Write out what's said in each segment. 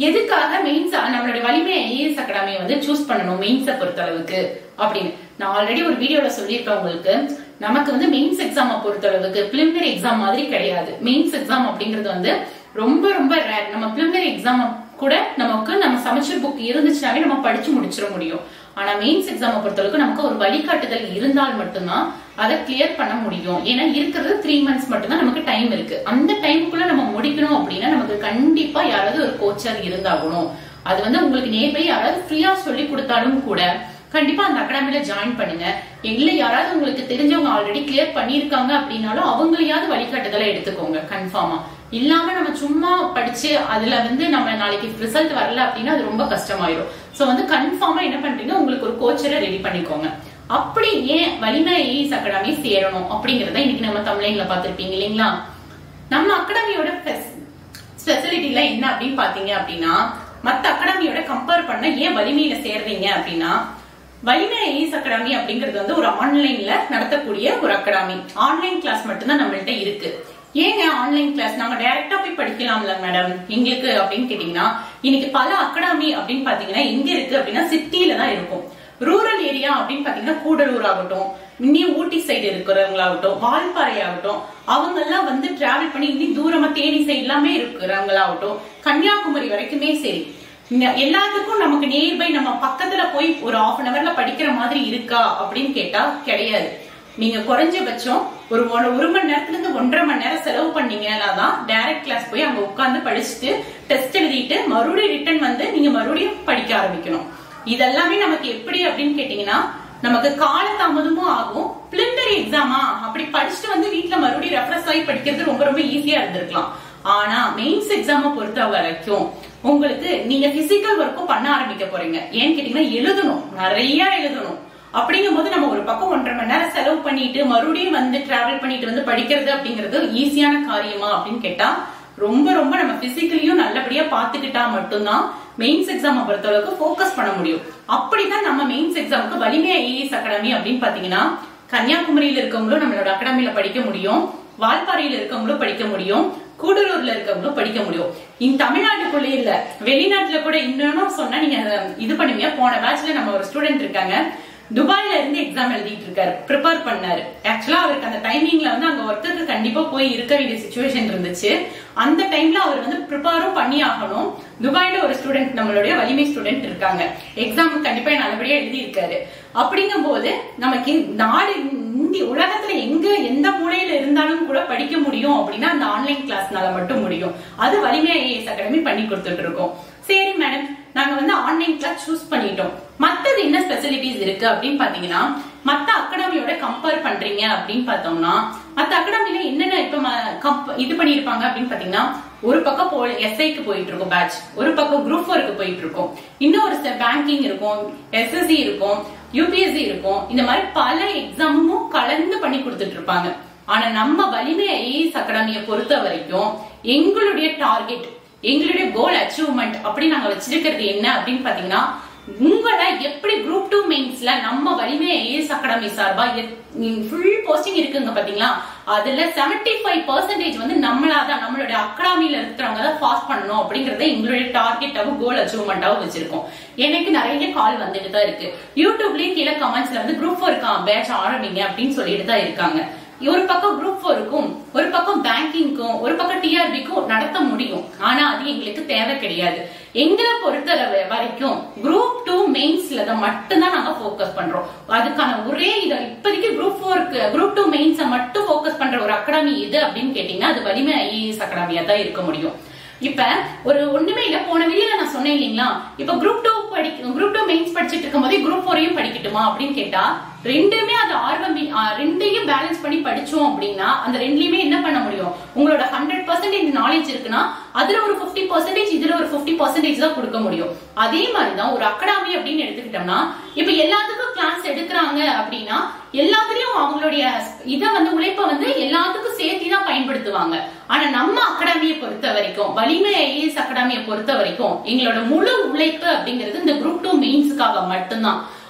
எதுக்காக மெயின்ஸ் நம்மளுடைய வலிமை ஐஏஎஸ் அகாடமியை வந்து சூஸ் பண்ணணும் மெயின்ஸை பொறுத்த அளவுக்கு அப்படின்னு நான் ஆல்ரெடி ஒரு வீடியோல சொல்லியிருக்கேன் உங்களுக்கு நமக்கு வந்து மெயின்ஸ் எக்ஸாமை பொறுத்த அளவுக்கு பிலிமினரி எக்ஸாம் மாதிரி கிடையாது மெயின்ஸ் எக்ஸாம் அப்படிங்கிறது வந்து ரொம்ப ரொம்ப ரேர் நம்ம பிலிமினரி எக்ஸாம் கூட நமக்கு நம்ம சமச்சீர் புக் இருந்துச்சுனாவே நம்ம படிச்சு முடிச்சிட முடியும் ஆனா மெயின்ஸ் எக்ஸாமை பொறுத்தளவுக்கு நமக்கு ஒரு வழிகாட்டுதல் இருந்தால் மட்டும்தான் அதை கிளியர் பண்ண முடியும் ஏன்னா இருக்கிறது த்ரீ மந்த்ஸ் மட்டும்தான் நமக்கு டைம் இருக்கு அந்த டைமுக்குள்ள நம்ம முடிக்கணும் அப்படின்னா நமக்கு கண்டிப்பா யாராவது ஒரு கோச்சர் இருந்தாகணும் அது வந்து உங்களுக்கு நேர்பை யாராவது ஃப்ரீயா சொல்லி கொடுத்தாலும் கூட கண்டிப்பா அந்த அகாடமில ஜாயின் பண்ணுங்க இல்ல யாராவது உங்களுக்கு தெரிஞ்சவங்க ஆல்ரெடி கிளியர் பண்ணிருக்காங்க அப்படின்னாலும் அவங்களையாவது வழிகாட்டுதலை எடுத்துக்கோங்க கன்ஃபார்மா இல்லாம நம்ம சும்மா படிச்சு அதுல வந்து நம்ம நாளைக்கு ரிசல்ட் வரல அப்படின்னா அது ரொம்ப கஷ்டமாயிரும் சோ வந்து கன்ஃபார்மா என்ன பண்றீங்க உங்களுக்கு ஒரு கோச்சரை ரெடி பண்ணிக்கோங்க அப்படி ஏன் வலிமை ஏஇஸ் அகாடமி சேரணும் அப்படிங்கறத இன்னைக்கு நம்ம தமிழ்ல பாத்திருப்பீங்க இல்லைங்களா நம்ம அகாடமியோட ஸ்பெசிலிட்டில என்ன அப்படின்னு பாத்தீங்க அப்படின்னா மத்த அகாடமியோட கம்பேர் பண்ண ஏன் வலிமையில சேர்றீங்க அப்படின்னா வலிமை ஐஎஸ் அகாடமி அப்படிங்கிறது வந்து ஒரு ஆன்லைன்ல நடத்தக்கூடிய ஒரு அகாடமி ஆன்லைன் கிளாஸ் மட்டும்தான் நம்மள்ட்ட இருக்கு ஏங்க ஆன்லைன் கிளாஸ் நாங்க டைரக்டா போய் படிக்கலாம்ல மேடம் எங்களுக்கு அப்படின்னு கேட்டீங்கன்னா இன்னைக்கு பல அகாடமி அப்படின்னு பாத்தீங்கன்னா எங்க இருக்கு அப்படின்னா சிட்டில தான் இருக்கும் ரூரல் ஏரியா அப்படின்னு பாத்தீங்கன்னா கூடலூர் ஆகட்டும் இன்னும் ஊட்டி சைடு இருக்கிறவங்களாகட்டும் வால்பாறை ஆகட்டும் அவங்க எல்லாம் வந்து டிராவல் பண்ணி இன்னும் தூரமா தேனி சைடு எல்லாமே இருக்கிறவங்களாகட்டும் கன்னியாகுமரி வரைக்குமே சரி எல்லாத்துக்கும் நமக்கு நியர்பை நம்ம பக்கத்துல போய் ஒரு ஆஃப் அன் அவர்ல படிக்கிற மாதிரி இருக்கா அப்படின்னு கேட்டா கிடையாது நீங்க குறைஞ்சபட்சம் ஒரு ஒரு மணி நேரத்துல இருந்து ஒன்றரை மணி நேரம் செலவு பண்ணீங்கன்னா தான் டைரக்ட் கிளாஸ் போய் அங்க உட்காந்து படிச்சுட்டு டெஸ்ட் எழுதிட்டு மறுபடியும் ரிட்டர்ன் வந்து நீங்க மறுபடியும் படிக்க ஆரம்பிக்கணும் இதெல்லாமே நமக்கு எப்படி அப்படின்னு கேட்டீங்கன்னா நமக்கு கால தாமதமும் ஆகும் பிலிமினரி எக்ஸாமா அப்படி படிச்சுட்டு வந்து வீட்டுல மறுபடியும் ரெஃபரன்ஸ் ஆகி படிக்கிறது ரொம்ப ரொம்ப ஈஸியா இருந்திருக்கலாம் ஆனா மெயின்ஸ் எக்ஸாம பொறுத்த வரைக்கும் உங்களுக்கு நீங்க பிசிக்கல் ஒர்க்கும் பண்ண ஆரம்பிக்க போறீங்க ஏன்னு கேட்டீங்கன்னா எழுதணும் நிறைய எழுதணும் அப்படிங்கும் போது நம்ம ஒரு பக்கம் ஒன்றரை மணி நேரம் செலவு பண்ணிட்டு மறுபடியும் வந்து டிராவல் பண்ணிட்டு வந்து படிக்கிறது அப்படிங்கிறது ஈஸியான காரியமா அப்படின்னு கேட்டா ரொம்ப ரொம்ப நம்ம பிசிக்கலியும் நல்லபடியா பாத்துக்கிட்டா மட்டும்தான் மெயின்ஸ் எக்ஸாம் பொறுத்த அளவுக்கு போக்கஸ் பண்ண முடியும் அப்படிதான் நம்ம மெயின்ஸ் எக்ஸாமுக்கு வலிமை ஐஏஎஸ் அகாடமி அப்படின்னு பாத்தீங்கன்னா கன்னியாகுமரியில இருக்கவங்களும் நம்மளோட அகாடமியில படிக்க முடியும் வால்பாறையில இருக்கவங்களும் படிக்க முடியும் கூடலூர்ல இருக்கவங்களும் படிக்க முடியும் இந்த தமிழ்நாட்டுக்குள்ளே இல்ல வெளிநாட்டுல கூட இன்னும் சொன்னா நீங்க இது பண்ணுவீங்க போன பேட்ச்ல நம்ம ஒரு ஸ்டூடெண்ட் இருக்காங்க துபாயில இருந்து எக்ஸாம் எழுதிட்டு இருக்காரு ப்ரிப்பேர் பண்ணாரு ஆக்சுவலா அவருக்கு அந்த டைமிங்ல வந்து அங்க ஒருத்தருக்கு கண்டிப்பா போய் இருக்க வேண்டிய சுச்சுவேஷன் இருந்துச்சு அந்த டைம்ல அவர் வந்து ப்ரிப்பேரும் பண்ணி ஆகணும் துபாயில ஒரு ஸ்டூடெண்ட் நம்மளுடைய வலிமை ஸ்டூடெண்ட் இருக்காங்க எக்ஸாம் கண்டிப்பா நல்லபடியா எழுதி இருக்காரு அப்படிங்கும் போது நமக்கு நாடு இந்திய உலகத்துல எங்க எந்த மூலையில இருந்தாலும் கூட படிக்க முடியும் அப்படின்னா அந்த ஆன்லைன் கிளாஸ்னால மட்டும் முடியும் அது வலிமை ஐஏஎஸ் அகாடமி பண்ணி கொடுத்துட்டு இருக்கோம் சரி மேடம் நாங்க வந்து ஆன்லைன் கிளாஸ் சூஸ் பண்ணிட்டோம் மத்தது என்ன ஸ்பெசிலிட்டிஸ் இருக்கு அப்படின்னு பாத்தீங்கன்னா மத்த அகாடமியோட கம்பேர் பண்றீங்க அப்படின்னு பார்த்தோம்னா மத்த அகாடமில என்னென்ன இப்ப இது பண்ணிருப்பாங்க அப்படின்னு பாத்தீங்கன்னா ஒரு பக்கம் போ எஸ்ஐக்கு போயிட்டு இருக்கும் பேட்ச் ஒரு பக்கம் குரூப் ஃபோருக்கு போயிட்டு இருக்கும் இன்னொரு பேங்கிங் இருக்கும் எஸ்எஸ்சி இருக்கும் யூபிஎஸ்சி இருக்கும் இந்த மாதிரி பல எக்ஸாமும் கலந்து பண்ணி கொடுத்துட்டு இருப்பாங்க ஆனா நம்ம வலிமை ஐஏஎஸ் அகாடமியை பொறுத்த வரைக்கும் எங்களுடைய டார்கெட் எங்களுடைய கோல் அச்சீவ்மெண்ட் அப்படி நாங்க வச்சிருக்கிறது என்ன அப்படின்னு பாத்தீங்கன்னா உங்களை எப்படி குரூப் டூ மெயின்ஸ்ல நம்ம வலிமை ஐஏஎஸ் அகாடமி சார்பா ஃபுல் போஸ்டிங் இருக்குங்க பாத்தீங்களா அதுல செவன்டி ஃபைவ் பர்சன்டேஜ் வந்து நம்மளாதான் நம்மளுடைய அகாடமியில இருக்கிறவங்க தான் பாஸ் பண்ணணும் அப்படிங்கறத எங்களுடைய டார்கெட்டாவும் கோல் அச்சீவ்மெண்டாவும் வச்சிருக்கோம் எனக்கு நிறைய கால் வந்துட்டு தான் இருக்கு யூடியூப்லயும் கீழே கமெண்ட்ஸ்ல வந்து குரூப் ஃபோருக்கு பேட்ச் ஆரம்பிங்க அப்படின்னு சொல்லிட்டு தான் இருக்காங்க ஒரு பக்கம் குரூப் ஃபோருக்கும் ஒரு பக்கம் பேங்கிங்க்கும் ஒரு பக்கம் டிஆர்பிக்கும் நடத்த முடியும் ஆனா அது எங்களுக்கு தேவை கிடையாது எங்களை பொறுத்த வரைக்கும் குரூப் டூ மெயின்ஸ்ல தான் மட்டும்தான் நாங்க போக்கஸ் பண்றோம் அதுக்கான ஒரே இதை இப்போதைக்கு குரூப் ஃபோருக்கு குரூப் டூ மெயின்ஸை மட்டும் போக்கஸ் பண்ற ஒரு அகாடமி எது அப்படின்னு கேட்டீங்கன்னா அது வலிமை ஐஏஎஸ் அகாடமியா தான் இருக்க முடியும் இப்ப ஒரு ஒண்ணுமே இல்ல போன வெளியில நான் சொன்னேன் இல்லைங்களா இப்ப குரூப் டூ படிக்க குரூப் டூ மெயின்ஸ் படிச்சிட்டு இருக்கும் போதே குரூப் ஃபோரையும் படிக்கட்டுமா அப்படின்னு கேட்டா ரெண்டுமே அது ஆர்வம் ரெண்டையும் பேலன்ஸ் பண்ணி படிச்சோம் அப்படின்னா அந்த ரெண்டுலயுமே என்ன பண்ண முடியும் உங்களோட ஹண்ட்ரட் பர்சன்டேஜ் நாலேஜ் இருக்குன்னா அதுல ஒரு பிப்டி பர்சன்டேஜ் இதுல ஒரு பிப்டி பர்சன்டேஜ் தான் கொடுக்க முடியும் அதே மாதிரிதான் ஒரு அகாடமி அப்படின்னு எடுத்துக்கிட்டோம்னா இப்ப எல்லாத்துக்கும் கிளாஸ் எடுக்கிறாங்க அப்படின்னா எல்லாத்துலயும் அவங்களுடைய இத வந்து உழைப்ப வந்து எல்லாத்துக்கும் சேர்த்து தான் பயன்படுத்துவாங்க ஆனா நம்ம அகாடமியை பொறுத்த வரைக்கும் வலிமை ஐஏஎஸ் அகாடமியை பொறுத்த வரைக்கும் எங்களோட முழு உழைப்பு அப்படிங்கிறது இந்த குரூப் டூ மெயின்ஸுக்காக மட்டும்தான்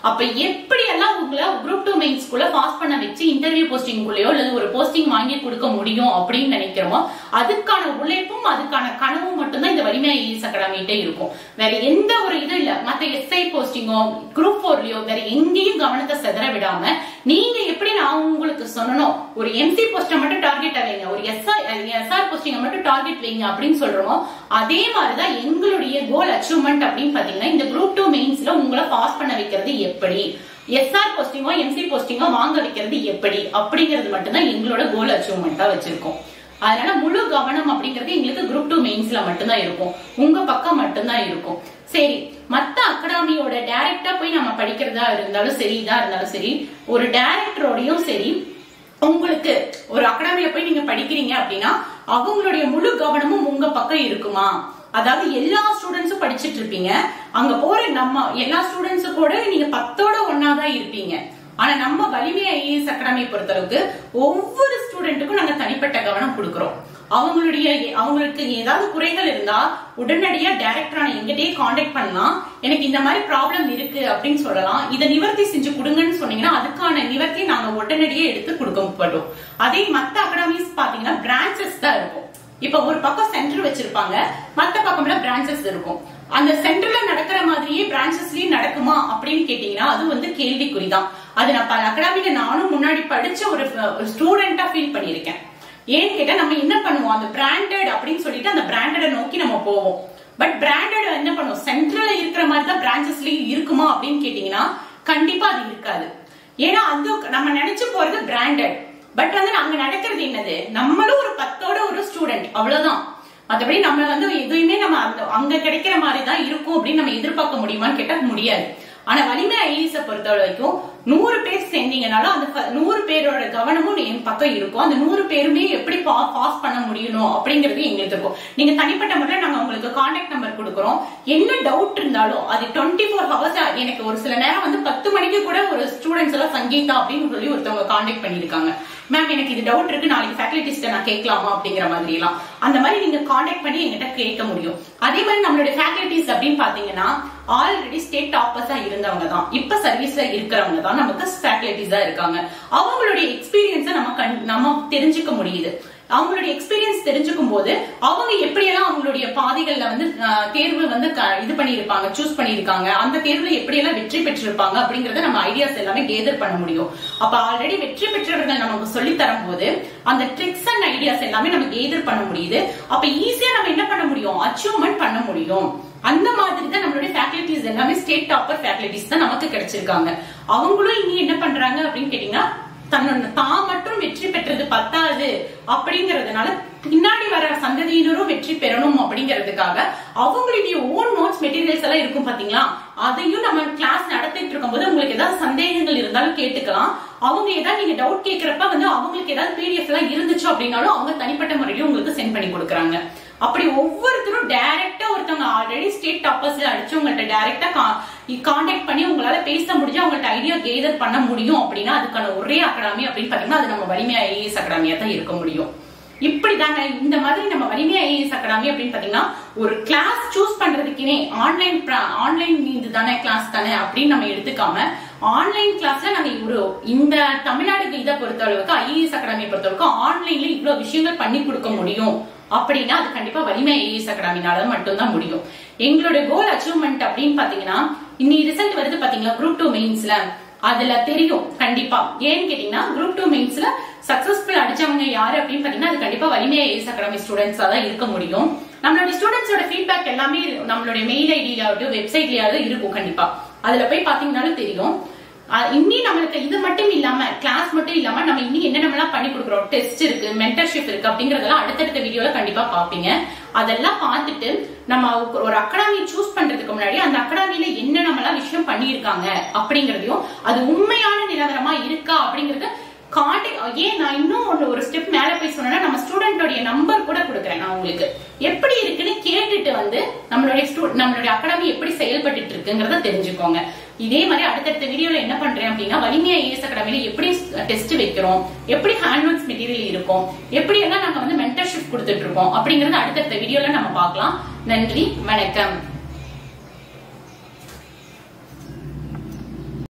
அப்ப எப்படி எல்லாம் உங்களை குரூப் டூ மெயின்ஸ்குள்ள பாஸ் பண்ண வச்சு இன்டர்வியூ போஸ்டிங்குள்ளயோ அல்லது ஒரு போஸ்டிங் வாங்கி கொடுக்க முடியும் அப்படின்னு நினைக்கிறோமோ அதுக்கான உழைப்பும் அதுக்கான கனவும் மட்டும்தான் இந்த வலிமை ஐஏஎஸ் அகாடமிகிட்ட இருக்கும் வேற எந்த ஒரு இதுவும் இல்ல மத்த எஸ்ஐ போஸ்டிங்கோ குரூப் போர்லயோ வேற எங்கேயும் கவனத்தை செதற விடாம நீங்க எப்படி நான் உங்களுக்கு சொல்லணும் ஒரு எம்சி போஸ்ட மட்டும் டார்கெட் வைங்க ஒரு எஸ்ஆர் எஸ்ஆர் போஸ்டிங்க மட்டும் டார்கெட் வைங்க அப்படின்னு சொல்றோமோ அதே மாதிரிதான் எங்களுடைய கோல் அச்சீவ்மெண்ட் அப்படின்னு பாத்தீங்கன்னா இந்த குரூப் டூ மெயின்ஸ்ல உங்களை பாஸ் பண்ண வைக்கிறது எப்படி எஸ்ஆர் போஸ்டிங்கோ எம்சி போஸ்டிங்கோ வாங்க வைக்கிறது எப்படி அப்படிங்கிறது மட்டும்தான் எங்களோட கோல் அச்சீவ்மெண்டா வச்சிருக்கோம் அதனால முழு கவனம் அப்படிங்கிறது எங்களுக்கு குரூப் டூ மெயின்ஸ்ல மட்டும்தான் இருக்கும் உங்க பக்கம் மட்டும்தான் இருக்கும் சரி மத்த அகாடமியோட டைரக்டா போய் நம்ம படிக்கிறதா இருந்தாலும் சரி இதா இருந்தாலும் சரி ஒரு டைரக்டரோடையும் சரி உங்களுக்கு ஒரு அகாடமில போய் நீங்க படிக்கிறீங்க அப்படின்னா அவங்களுடைய முழு கவனமும் உங்க பக்கம் இருக்குமா அதாவது எல்லா ஸ்டூடெண்ட்ஸும் படிச்சிட்டு இருப்பீங்க அங்க போற நம்ம எல்லா ஸ்டூடெண்ட்ஸும் கூட நீங்க பத்தோட ஒன்னாதான் இருப்பீங்க ஆனா நம்ம வலிமை ஐஏஎஸ் அகாடமி பொறுத்தளவுக்கு ஒவ்வொரு ஸ்டூடெண்ட்டுக்கும் நாங்க தனிப்பட்ட கவனம் கொடுக்கிறோம் அவங்களுடைய அவங்களுக்கு ஏதாவது குறைகள் இருந்தா உடனடியா டைரக்டரான எங்கிட்டயே காண்டாக்ட் பண்ணலாம் எனக்கு இந்த மாதிரி ப்ராப்ளம் இருக்கு அப்படின்னு சொல்லலாம் இதை நிவர்த்தி செஞ்சு கொடுங்கன்னு சொன்னீங்கன்னா அதுக்கான நிவர்த்தி நாங்க உடனடியே எடுத்து கொடுக்கப்படும் அதே மத்த அகாடமிஸ் பாத்தீங்கன்னா பிரான்ச்சஸ் தான் இருக்கும் இப்ப ஒரு பக்கம் சென்டர் வச்சிருப்பாங்க மத்த பக்கம்ல பிரான்ச்சஸ் இருக்கும் அந்த சென்டர்ல நடக்கிற மாதிரியே பிரான்ச்சஸ்லயும் நடக்குமா அப்படின்னு கேட்டீங்கன்னா அது வந்து கேள்விக்குறிதான் அது நான் பல அகாடமில நானும் முன்னாடி படிச்ச ஒரு ஸ்டூடெண்டா ஃபீல் பண்ணிருக்கேன் ஏன்னு கேட்டா நம்ம என்ன பண்ணுவோம் அந்த பிராண்டட் அப்படின்னு சொல்லிட்டு அந்த பிராண்டட நோக்கி நம்ம போவோம் பட் பிராண்டட் என்ன பண்ணுவோம் சென்ட்ரல்ல இருக்கிற மாதிரி தான் பிரான்ச்சஸ்லயும் இருக்குமா அப்படின்னு கேட்டீங்கன்னா கண்டிப்பா அது இருக்காது ஏன்னா அது நம்ம நினைச்சு போறது பிராண்டட் பட் வந்து அங்க நடக்கிறது என்னது நம்மளும் ஒரு பத்தோட ஒரு ஸ்டூடெண்ட் அவ்வளவுதான் மத்தபடி நம்ம வந்து எதுவுமே நம்ம அந்த அங்க கிடைக்கிற மாதிரி தான் இருக்கும் அப்படின்னு நம்ம எதிர்பார்க்க முடியுமான்னு கேட்டா முடியாது ஆனா வலிமை ஐஏஎஸ் பொறுத்த வரைக்கும் நூறு பேர் சேர்ந்தீங்கனாலும் அந்த நூறு பேரோட கவனமும் என் பக்கம் இருக்கும் அந்த நூறு பேருமே எப்படி பாஸ் பண்ண முடியணும் அப்படிங்கிறது எங்களுக்கு இருக்கும் நீங்க தனிப்பட்ட முறையில் நாங்க உங்களுக்கு கான்டாக்ட் நம்பர் கொடுக்குறோம் என்ன டவுட் இருந்தாலும் அது டுவெண்ட்டி ஃபோர் ஹவர்ஸ் எனக்கு ஒரு சில நேரம் வந்து பத்து மணிக்கு கூட ஒரு ஸ்டூடெண்ட்ஸ் எல்லாம் சங்கீதா அப்படின்னு சொல்லி ஒருத்தவங்க கான்டாக்ட் பண்ணிருக்காங்க மேம் எனக்கு இது டவுட் இருக்கு நாளைக்கு ஃபேக்கல்டிஸ்ட நான் கேட்கலாமா அப்படிங்கிற மாதிரி எல்லாம் அந்த மாதிரி நீங்க கான்டாக்ட் பண்ணி எங்கிட்ட கேட்க முடியும் அதே மாதிரி நம்மளுடைய ஃபேக்கல்டிஸ் அப்படின்னு பாத்தீங்கன்னா ஆல்ரெடி ஸ்டேட் டாப்பர்ஸா இருந்தவங்க தான் இப்ப சர்வீஸ்ல இருக்கிறவங்க தான் நமக்கு ஃபேக்கல்டிஸா இருக்காங்க அவங்களுடைய எக்ஸ்பீரியன்ஸை நம்ம நம்ம தெரிஞ்சுக்க முடியுது அவங்களுடைய எக்ஸ்பீரியன்ஸ் தெரிஞ்சுக்கும் போது அவங்க எப்படியெல்லாம் அவங்களுடைய பாதைகள்ல வந்து தேர்வு வந்து இது பண்ணிருப்பாங்க சூஸ் பண்ணிருக்காங்க அந்த தேர்வுல எப்படியெல்லாம் வெற்றி பெற்றிருப்பாங்க அப்படிங்கறத நம்ம ஐடியாஸ் எல்லாமே கேதர் பண்ண முடியும் அப்ப ஆல்ரெடி வெற்றி பெற்றவர்கள் நமக்கு சொல்லி தரும் போது அந்த ட்ரிக்ஸ் அண்ட் ஐடியாஸ் எல்லாமே நம்ம கேதர் பண்ண முடியுது அப்ப ஈஸியா நம்ம என்ன பண்ண முடியும் அச்சீவ்மெண்ட் பண்ண முடியும் அந்த மாதிரி தான் நம்மளுடைய ஃபேக்கல்டிஸ் எல்லாமே ஸ்டேட் டாப்பர் ஃபேக்கல்டிஸ் தான் நமக்கு கிடைச்சிருக்காங்க அவங்களும் இனி என்ன பண்றாங்க அப்படின்னு கேட்டீங்கன்னா தன்னோட தான் மட்டும் வெற்றி பெற்றது பத்தாது அப்படிங்கறதுனால பின்னாடி வர சந்ததியினரும் வெற்றி பெறணும் அப்படிங்கிறதுக்காக அவங்களுடைய ஓன் நோட்ஸ் மெட்டீரியல்ஸ் எல்லாம் இருக்கும் பாத்தீங்களா அதையும் நம்ம கிளாஸ் நடத்திட்டு இருக்கும் போது உங்களுக்கு ஏதாவது சந்தேகங்கள் இருந்தாலும் கேட்டுக்கலாம் அவங்க ஏதாவது நீங்க டவுட் கேட்கறப்ப வந்து அவங்களுக்கு ஏதாவது பிடிஎஃப் எல்லாம் இருந்துச்சு அப்படின்னாலும் அவங்க தனிப்பட்ட முறையில உங்களுக்கு சென்ட் பண்ணி கொடுக்குறாங்க அப்படி ஒவ்வொருத்தரும் டைரக்டா ஒருத்தவங்க ஆல்ரெடி ஸ்டேட் டாப்பர்ஸ்ல அடிச்சு உங்கள்ட்ட டைரக்டா கான்டாக்ட் பண்ணி உங்களால பேச முடிஞ்சு அவங்கள்ட்ட ஐடியா கேதர் பண்ண முடியும் அப்படின்னா அதுக்கான ஒரே அகாடமி அப்படின்னு பாத்தீங்கன்னா அது நம்ம வலிமை ஐஏஎஸ் அகாடமியா தான் இருக்க முடியும் இப்படிதாங்க இந்த மாதிரி நம்ம வலிமை ஐஏஎஸ் அகாடமி அப்படின்னு பாத்தீங்கன்னா ஒரு கிளாஸ் சூஸ் பண்றதுக்குனே ஆன்லைன் ஆன்லைன் இது தானே கிளாஸ் தானே அப்படின்னு நம்ம எடுத்துக்காம ஆன்லைன் கிளாஸ்ல நாங்க ஒரு இந்த தமிழ்நாடு இதை பொறுத்த அளவுக்கு ஐஏஎஸ் அகாடமியை பொறுத்த அளவுக்கு ஆன்லைன்ல இவ்வளவு விஷயங்கள் பண்ணி கொடுக்க முடியும் அப்படின்னா அது கண்டிப்பா வலிமை ஐஏஎஸ் அகாடமினால மட்டும்தான் முடியும் எங்களோட கோல் அச்சீவ்மெண்ட் அப்படின்னு பாத்தீங்கன்னா இன்னி ரிசல்ட் வருது பாத்தீங்களா குரூப் டூ மெயின்ஸ்ல அதுல தெரியும் கண்டிப்பா ஏன்னு கேட்டீங்கன்னா குரூப் டூ மெயின்ஸ்ல சக்சஸ்ஃபுல் அடிச்சவங்க யாரு அப்படின்னு பாத்தீங்கன்னா அது கண்டிப்பா வலிமை ஐஏஎஸ் அகாடமி ஸ்டூடெண்ட்ஸா தான் இருக்க முடியும் நம்மளோட ஸ்டூடெண்ட்ஸோட ஃபீட்பேக் எல்லாமே நம்மளுடைய மெயில் ஐடியிலாவது வெப்சைட்லயாவது இருக்கும் கண்டிப்பா அதுல போய் பாத்தீங்கன்னாலும் தெரியும் இன்னி நம்மளுக்கு இது மட்டும் இல்லாம கிளாஸ் மட்டும் இல்லாம நம்ம இன்னி என்னென்னலாம் பண்ணி கொடுக்குறோம் டெஸ்ட் இருக்கு மென்டர்ஷிப் இருக்கு அப்படிங்கறதெல்லாம் அடுத்தடுத்த வீடியோல கண்டிப்பா பாப்பீங்க அதெல்லாம் பார்த்துட்டு நம்ம ஒரு அகாடமி சூஸ் பண்றதுக்கு முன்னாடி அந்த அகாடமில என்ன நம்மளாம் விஷயம் பண்ணியிருக்காங்க அப்படிங்கறதையும் அது உண்மையான நிலவரமா இருக்கா அப்படிங்கறது காண்டாக்ட் ஏன் நான் இன்னும் ஒன்று ஒரு ஸ்டெப் மேல போய் சொன்னா நம்ம ஸ்டூடெண்டோடைய நம்பர் கூட கொடுக்குறேன் நான் உங்களுக்கு எப்படி இருக்குன்னு கேட்டுட்டு வந்து நம்மளுடைய நம்மளுடைய அகாடமி எப்படி செயல்பட்டு இருக்குங்கிறத தெரிஞ்சுக்கோங்க இதே மாதிரி அடுத்தடுத்த வீடியோல என்ன பண்றேன் அப்படின்னா வலிமையா ஏஎஸ் அகாடமில எப்படி டெஸ்ட் வைக்கிறோம் எப்படி ஹேண்ட் ஒர்க்ஸ் மெட்டீரியல் இருக்கும் எப்படி எல்லாம் நாங்க வந்து மென்டர்ஷிப் கொடுத்துட்டு இருக்கோம் அப்படிங்கறத அடுத்தடுத்த வீடியோல நம்ம பார்க்கலாம் நன்றி வணக்கம்